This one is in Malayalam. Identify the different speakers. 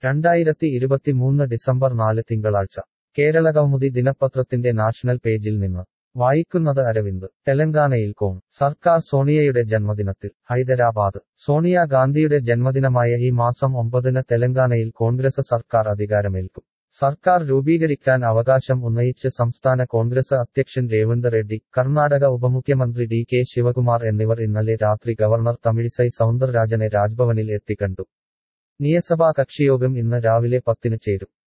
Speaker 1: രണ്ടായിരത്തി ഇരുപത്തിമൂന്ന് ഡിസംബർ നാല് തിങ്കളാഴ്ച കേരള കൗമുദി ദിനപത്രത്തിന്റെ നാഷണൽ പേജിൽ നിന്ന് വായിക്കുന്നത് അരവിന്ദ് തെലങ്കാനയിൽ കോൺ സർക്കാർ സോണിയയുടെ ജന്മദിനത്തിൽ ഹൈദരാബാദ് സോണിയ ഗാന്ധിയുടെ ജന്മദിനമായ ഈ മാസം ഒമ്പതിന് തെലങ്കാനയിൽ കോൺഗ്രസ് സർക്കാർ അധികാരമേൽക്കും സർക്കാർ രൂപീകരിക്കാൻ അവകാശം ഉന്നയിച്ച് സംസ്ഥാന കോൺഗ്രസ് അധ്യക്ഷൻ രേവന്ത് റെഡ്ഡി കർണാടക ഉപമുഖ്യമന്ത്രി ഡി കെ ശിവകുമാർ എന്നിവർ ഇന്നലെ രാത്രി ഗവർണർ തമിഴിസൈ സൗന്ദർരാജനെ രാജ്ഭവനിൽ എത്തിക്കണ്ടു നിയമസഭാ കക്ഷിയോഗം ഇന്ന് രാവിലെ പത്തിന് ചേരും